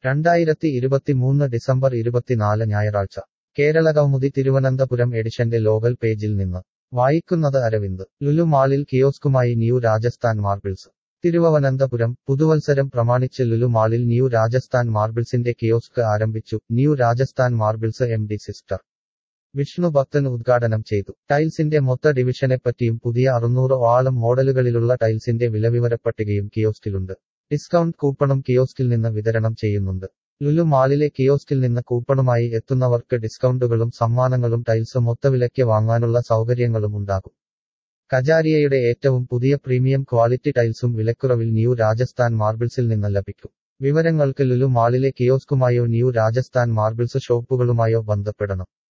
രണ്ടായിരത്തി ഇരുപത്തിമൂന്ന് ഡിസംബർ ഇരുപത്തിനാല് ഞായറാഴ്ച കേരള കൗമുദി തിരുവനന്തപുരം എഡിഷന്റെ ലോകൽ പേജിൽ നിന്ന് വായിക്കുന്നത് അരവിന്ദ് ലുലു മാളിൽ കിയോസ്കുമായി ന്യൂ രാജസ്ഥാൻ മാർബിൾസ് തിരുവനന്തപുരം പുതുവത്സരം പ്രമാണിച്ച് ലുലു മാളിൽ ന്യൂ രാജസ്ഥാൻ മാർബിൾസിന്റെ കിയോസ്ക് ആരംഭിച്ചു new Rajasthan marbles M D sister Vishnu Bhakthan ഉദ്ഘാടനം ചെയ്തു ടൈൽസിന്റെ മൊത്ത ഡിവിഷനെപ്പറ്റിയും പുതിയ അറുന്നൂറ് ഓളം മോഡലുകളിലുള്ള ടൈൽസിന്റെ വിലവിവരപ്പട്ടികയും കിയോസ്കിലുണ്ട് ഡിസ്കൗണ്ട് കൂപ്പണും കിയോസ്കിൽ നിന്ന് വിതരണം ചെയ്യുന്നുണ്ട് ലുലു മാളിലെ കിയോസ്കിൽ നിന്ന് കൂപ്പണുമായി എത്തുന്നവർക്ക് ഡിസ്കൗണ്ടുകളും സമ്മാനങ്ങളും ടൈൽസ് മൊത്തവിലയ്ക്ക് വാങ്ങാനുള്ള സൗകര്യങ്ങളും ഉണ്ടാകും കജാരിയയുടെ ഏറ്റവും പുതിയ പ്രീമിയം ക്വാളിറ്റി ടൈൽസും വിലക്കുറവിൽ ന്യൂ രാജസ്ഥാൻ മാർബിൾസിൽ നിന്ന് ലഭിക്കും വിവരങ്ങൾക്ക് ലുലു മാളിലെ കിയോസ്കുമായോ ന്യൂ രാജസ്ഥാൻ മാർബിൾസ് ഷോപ്പുകളുമായോ ബന്ധപ്പെടണം